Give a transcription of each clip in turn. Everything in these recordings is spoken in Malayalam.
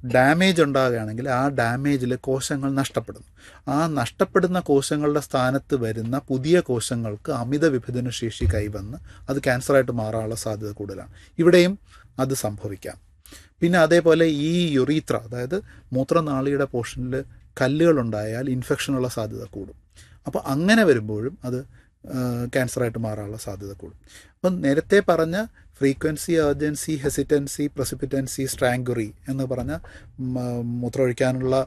ഡാമേജ് ഉണ്ടാകുകയാണെങ്കിൽ ആ ഡാമേജിൽ കോശങ്ങൾ നഷ്ടപ്പെടുന്നു ആ നഷ്ടപ്പെടുന്ന കോശങ്ങളുടെ സ്ഥാനത്ത് വരുന്ന പുതിയ കോശങ്ങൾക്ക് അമിത വിഭജന ശേഷി കൈവന്ന് അത് ക്യാൻസറായിട്ട് മാറാനുള്ള സാധ്യത കൂടുതലാണ് ഇവിടെയും അത് സംഭവിക്കാം പിന്നെ അതേപോലെ ഈ യുറീത്ര അതായത് മൂത്രനാളിയുടെ പോർഷനിൽ കല്ലുകളുണ്ടായാൽ ഇൻഫെക്ഷനുള്ള സാധ്യത കൂടും അപ്പോൾ അങ്ങനെ വരുമ്പോഴും അത് ക്യാൻസറായിട്ട് മാറാനുള്ള സാധ്യത കൂടും അപ്പം നേരത്തെ പറഞ്ഞ frequency urgency hesitancy precipitancy strangury എന്ന് പറഞ്ഞ മൂത്രമൊഴിക്കാനുള്ള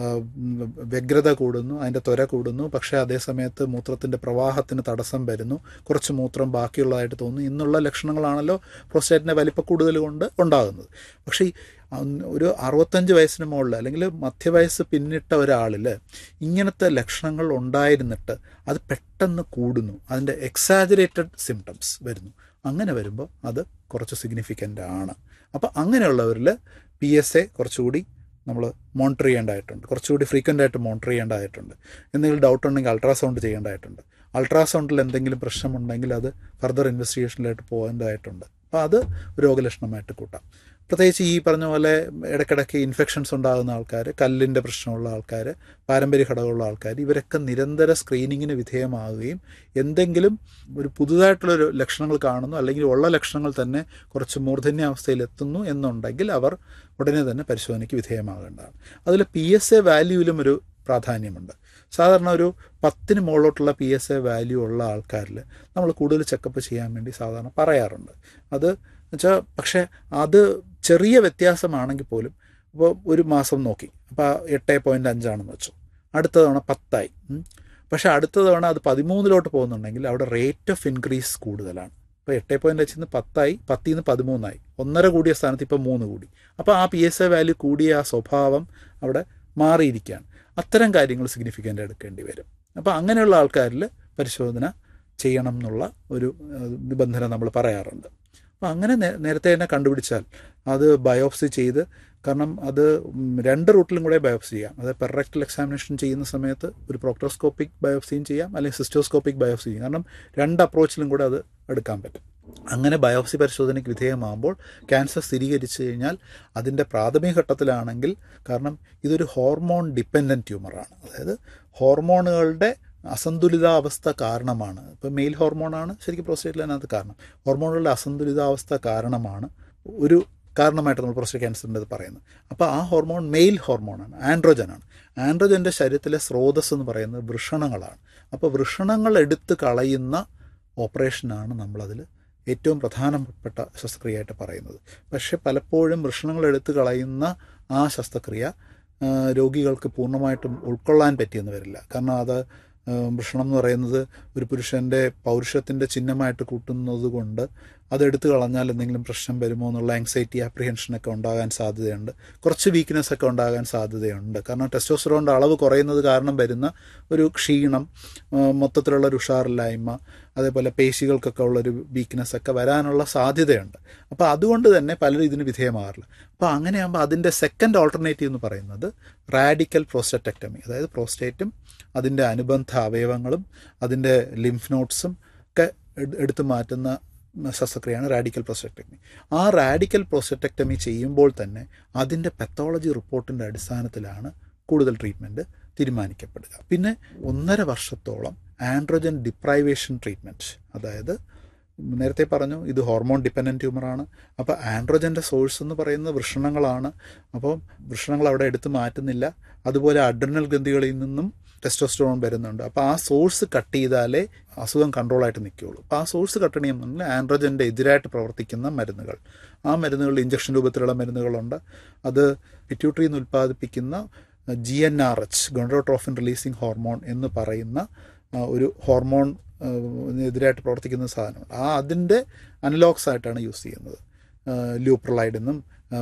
വ്യഗ്രത കൂടുന്നു അതിൻ്റെ ത്വര കൂടുന്നു പക്ഷേ അതേസമയത്ത് മൂത്രത്തിൻ്റെ പ്രവാഹത്തിന് തടസ്സം വരുന്നു കുറച്ച് മൂത്രം ബാക്കിയുള്ളതായിട്ട് തോന്നുന്നു ഇന്നുള്ള ലക്ഷണങ്ങളാണല്ലോ പ്രോസ്റ്റേറ്റിൻ്റെ വലിപ്പ കൂടുതൽ കൊണ്ട് ഉണ്ടാകുന്നത് പക്ഷേ ഒരു അറുപത്തഞ്ച് വയസ്സിന് മുകളിൽ അല്ലെങ്കിൽ മധ്യവയസ്സ് പിന്നിട്ട ഒരാളിൽ ഇങ്ങനത്തെ ലക്ഷണങ്ങൾ ഉണ്ടായിരുന്നിട്ട് അത് പെട്ടെന്ന് കൂടുന്നു അതിൻ്റെ എക്സാജറേറ്റഡ് സിംറ്റംസ് വരുന്നു അങ്ങനെ വരുമ്പോൾ അത് കുറച്ച് സിഗ്നിഫിക്കൻ്റ് ആണ് അപ്പോൾ അങ്ങനെയുള്ളവരിൽ പി എസ് എ കുറച്ചുകൂടി നമ്മൾ മോണിറ്റർ ചെയ്യേണ്ടതായിട്ടുണ്ട് കുറച്ചുകൂടി ഫ്രീക്വൻ്റ് ആയിട്ട് മോണിറ്റർ ചെയ്യേണ്ടതായിട്ടുണ്ട് എന്തെങ്കിലും ഡൗട്ട് ഉണ്ടെങ്കിൽ അൾട്രാസൗണ്ട് ചെയ്യേണ്ടതായിട്ടുണ്ട് അൾട്രാസൗണ്ടിൽ എന്തെങ്കിലും പ്രശ്നമുണ്ടെങ്കിൽ അത് ഫർദർ ഇൻവെസ്റ്റിഗേഷനിലായിട്ട് പോകേണ്ടതായിട്ടുണ്ട് അപ്പോൾ അത് രോഗലക്ഷണമായിട്ട് കൂട്ടാം പ്രത്യേകിച്ച് ഈ പറഞ്ഞ പോലെ ഇടയ്ക്കിടയ്ക്ക് ഇൻഫെക്ഷൻസ് ഉണ്ടാകുന്ന ആൾക്കാർ കല്ലിൻ്റെ പ്രശ്നമുള്ള ആൾക്കാർ പാരമ്പര്യ ഘടകമുള്ള ആൾക്കാർ ഇവരൊക്കെ നിരന്തര സ്ക്രീനിങ്ങിന് വിധേയമാകുകയും എന്തെങ്കിലും ഒരു പുതുതായിട്ടുള്ളൊരു ലക്ഷണങ്ങൾ കാണുന്നു അല്ലെങ്കിൽ ഉള്ള ലക്ഷണങ്ങൾ തന്നെ കുറച്ച് മൂർധന്യാവസ്ഥയിൽ എത്തുന്നു എന്നുണ്ടെങ്കിൽ അവർ ഉടനെ തന്നെ പരിശോധനയ്ക്ക് വിധേയമാകേണ്ടതാണ് അതിൽ പി എസ് എ വാല്യൂവിലും ഒരു പ്രാധാന്യമുണ്ട് സാധാരണ ഒരു പത്തിന് മുകളിലോട്ടുള്ള പി എസ് എ വാല്യൂ ഉള്ള ആൾക്കാരിൽ നമ്മൾ കൂടുതൽ ചെക്കപ്പ് ചെയ്യാൻ വേണ്ടി സാധാരണ പറയാറുണ്ട് അത് വെച്ചാൽ പക്ഷേ അത് ചെറിയ വ്യത്യാസമാണെങ്കിൽ പോലും ഇപ്പോൾ ഒരു മാസം നോക്കി അപ്പോൾ എട്ട് പോയിൻറ്റ് അഞ്ചാണെന്ന് വെച്ചു അടുത്ത തവണ പത്തായി പക്ഷേ അടുത്ത തവണ അത് പതിമൂന്നിലോട്ട് പോകുന്നുണ്ടെങ്കിൽ അവിടെ റേറ്റ് ഓഫ് ഇൻക്രീസ് കൂടുതലാണ് ഇപ്പോൾ എട്ട് പോയിൻറ്റ് അഞ്ചിൽ നിന്ന് പത്തായി പത്തിൽ നിന്ന് പതിമൂന്നായി ഒന്നര കൂടിയ സ്ഥാനത്ത് ഇപ്പോൾ മൂന്ന് കൂടി അപ്പോൾ ആ പി എസ് എ വാല്യൂ കൂടിയ ആ സ്വഭാവം അവിടെ മാറിയിരിക്കുകയാണ് അത്തരം കാര്യങ്ങൾ സിഗ്നിഫിക്കൻ്റ് എടുക്കേണ്ടി വരും അപ്പോൾ അങ്ങനെയുള്ള ആൾക്കാരിൽ പരിശോധന ചെയ്യണം എന്നുള്ള ഒരു നിബന്ധന നമ്മൾ പറയാറുണ്ട് അപ്പോൾ അങ്ങനെ നേരത്തെ തന്നെ കണ്ടുപിടിച്ചാൽ അത് ബയോപ്സി ചെയ്ത് കാരണം അത് രണ്ട് റൂട്ടിലും കൂടെ ബയോപ്സി ചെയ്യാം അതായത് പെർറക്റ്റൽ എക്സാമിനേഷൻ ചെയ്യുന്ന സമയത്ത് ഒരു പ്രോക്ടോസ്കോപ്പിക് ബയോപ്സിയും ചെയ്യാം അല്ലെങ്കിൽ സിസ്റ്റോസ്കോപ്പിക് ബയോപ്സി ചെയ്യാം കാരണം രണ്ട് അപ്രോച്ചിലും കൂടെ അത് എടുക്കാൻ പറ്റും അങ്ങനെ ബയോപ്സി പരിശോധനയ്ക്ക് വിധേയമാകുമ്പോൾ ക്യാൻസർ സ്ഥിരീകരിച്ചു കഴിഞ്ഞാൽ അതിൻ്റെ പ്രാഥമിക ഘട്ടത്തിലാണെങ്കിൽ കാരണം ഇതൊരു ഹോർമോൺ ഡിപ്പെൻഡൻറ്റ് ട്യൂമറാണ് അതായത് ഹോർമോണുകളുടെ അസന്തുലിതാവസ്ഥ കാരണമാണ് ഇപ്പോൾ മെയിൽ ഹോർമോണാണ് ശരിക്കും പ്രോസ്റ്റേറ്റിൽ അതിനകത്ത് കാരണം ഹോർമോണുകളുടെ അസന്തുലിതാവസ്ഥ കാരണമാണ് ഒരു കാരണമായിട്ട് നമ്മൾ പ്രോസ്റ്റേറ്റ് ക്യാൻസറിൻ്റെ ഇത് പറയുന്നത് അപ്പോൾ ആ ഹോർമോൺ മെയിൽ ഹോർമോണാണ് ആൻഡ്രോജനാണ് ആൻഡ്രോജൻ്റെ ശരീരത്തിലെ സ്രോതസ് എന്ന് പറയുന്നത് വൃഷണങ്ങളാണ് അപ്പോൾ വൃഷണങ്ങൾ എടുത്ത് കളയുന്ന ഓപ്പറേഷനാണ് നമ്മളതിൽ ഏറ്റവും പ്രധാനപ്പെട്ട ശസ്ത്രക്രിയയായിട്ട് പറയുന്നത് പക്ഷേ പലപ്പോഴും വൃഷണങ്ങൾ എടുത്ത് കളയുന്ന ആ ശസ്ത്രക്രിയ രോഗികൾക്ക് പൂർണ്ണമായിട്ടും ഉൾക്കൊള്ളാൻ പറ്റിയെന്ന് വരില്ല കാരണം അത് വൃഷണം എന്ന് പറയുന്നത് ഒരു പുരുഷൻ്റെ പൗരുഷത്തിൻ്റെ ചിഹ്നമായിട്ട് കൂട്ടുന്നത് കൊണ്ട് അതെടുത്തു കളഞ്ഞാൽ എന്തെങ്കിലും പ്രശ്നം വരുമോ എന്നുള്ള ആങ്സൈറ്റി ആപ്രിഹെൻഷനൊക്കെ ഉണ്ടാകാൻ സാധ്യതയുണ്ട് കുറച്ച് വീക്ക്നെസ് ഒക്കെ ഉണ്ടാകാൻ സാധ്യതയുണ്ട് കാരണം ടെസ്റ്റോസ്റ്ററോണിൻ്റെ അളവ് കുറയുന്നത് കാരണം വരുന്ന ഒരു ക്ഷീണം മൊത്തത്തിലുള്ള ഒരു ഉഷാറില്ലായ്മ അതേപോലെ പേശികൾക്കൊക്കെ ഉള്ളൊരു വീക്ക്നെസ് ഒക്കെ വരാനുള്ള സാധ്യതയുണ്ട് അപ്പോൾ അതുകൊണ്ട് തന്നെ പലരും ഇതിന് വിധേയമാകാറില്ല അപ്പോൾ അങ്ങനെയാകുമ്പോൾ അതിൻ്റെ സെക്കൻഡ് ഓൾട്ടർനേറ്റീവ് എന്ന് പറയുന്നത് റാഡിക്കൽ പ്രോസ്റ്ററ്റക്ടമി അതായത് പ്രോസ്റ്റേറ്റും അതിൻ്റെ അനുബന്ധ അവയവങ്ങളും അതിൻ്റെ ലിംഫ് നോട്ട്സും ഒക്കെ എടുത്തു മാറ്റുന്ന ശസ്ത്രക്രിയയാണ് റാഡിക്കൽ പ്രോസ്റ്ററ്റക്ടമി ആ റാഡിക്കൽ പ്രോസ്റ്ററ്റക്ടമി ചെയ്യുമ്പോൾ തന്നെ അതിൻ്റെ പെത്തോളജി റിപ്പോർട്ടിൻ്റെ അടിസ്ഥാനത്തിലാണ് കൂടുതൽ ട്രീറ്റ്മെൻറ്റ് തീരുമാനിക്കപ്പെടുക പിന്നെ ഒന്നര വർഷത്തോളം ആൻഡ്രോജൻ ഡിപ്രൈവേഷൻ ട്രീറ്റ്മെൻറ്റ് അതായത് നേരത്തെ പറഞ്ഞു ഇത് ഹോർമോൺ ഡിപ്പെൻഡൻറ്റ് ട്യൂമറാണ് അപ്പോൾ ആൻഡ്രോജൻ്റെ സോഴ്സ് എന്ന് പറയുന്നത് വൃഷണങ്ങളാണ് അപ്പോൾ വൃഷണങ്ങൾ അവിടെ എടുത്ത് മാറ്റുന്നില്ല അതുപോലെ അഡ്രിനൽ ഗ്രന്ഥികളിൽ നിന്നും ടെസ്റ്റോസ്റ്ററോൺ വരുന്നുണ്ട് അപ്പോൾ ആ സോഴ്സ് കട്ട് ചെയ്താലേ അസുഖം കൺട്രോളായിട്ട് നിൽക്കുകയുള്ളൂ അപ്പോൾ ആ സോഴ്സ് കട്ട് ചെയ്യണമെന്നുണ്ടെങ്കിൽ ആൻഡ്രോജൻ്റെ എതിരായിട്ട് പ്രവർത്തിക്കുന്ന മരുന്നുകൾ ആ മരുന്നുകൾ ഇഞ്ചക്ഷൻ രൂപത്തിലുള്ള മരുന്നുകളുണ്ട് അത് പിറ്റ്യൂട്ടറിയിൽ നിന്ന് ഉൽപ്പാദിപ്പിക്കുന്ന G N R H gonadotrophin releasing hormone എന്ന് പറയുന്ന ഒരു ഹോർമോൺ എതിരായിട്ട് പ്രവർത്തിക്കുന്ന സാധനമുണ്ട് ആ അതിൻ്റെ അനലോഗ്സ് ആയിട്ടാണ് യൂസ് ചെയ്യുന്നത് ലൂപ്രലൈഡിൽ നിന്നും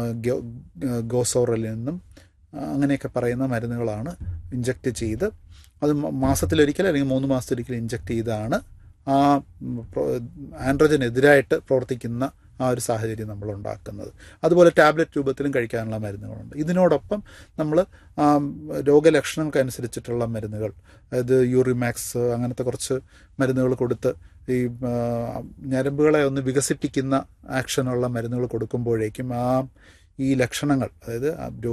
ഗോസോറലിൽ നിന്നും അങ്ങനെയൊക്കെ പറയുന്ന മരുന്നുകളാണ് ഇഞ്ചക്റ്റ് ചെയ്ത് അത് മാസത്തിലൊരിക്കൽ അല്ലെങ്കിൽ മൂന്ന് മാസത്തിലൊരിക്കൽ ഇഞ്ചക്റ്റ് ചെയ്താണ് ആ ആൻഡ്രോജനെതിരായിട്ട് പ്രവർത്തിക്കുന്ന ആ ഒരു സാഹചര്യം നമ്മൾ ഉണ്ടാക്കുന്നത് അതുപോലെ ടാബ്ലറ്റ് രൂപത്തിലും കഴിക്കാനുള്ള മരുന്നുകളുണ്ട് ഇതിനോടൊപ്പം നമ്മൾ രോഗലക്ഷണങ്ങൾക്കനുസരിച്ചിട്ടുള്ള മരുന്നുകൾ അതായത് യൂറിമാക്സ് അങ്ങനത്തെ കുറച്ച് മരുന്നുകൾ കൊടുത്ത് ഈ ഞരമ്പുകളെ ഒന്ന് വികസിപ്പിക്കുന്ന ആക്ഷനുള്ള മരുന്നുകൾ കൊടുക്കുമ്പോഴേക്കും ആ ഈ ലക്ഷണങ്ങൾ അതായത്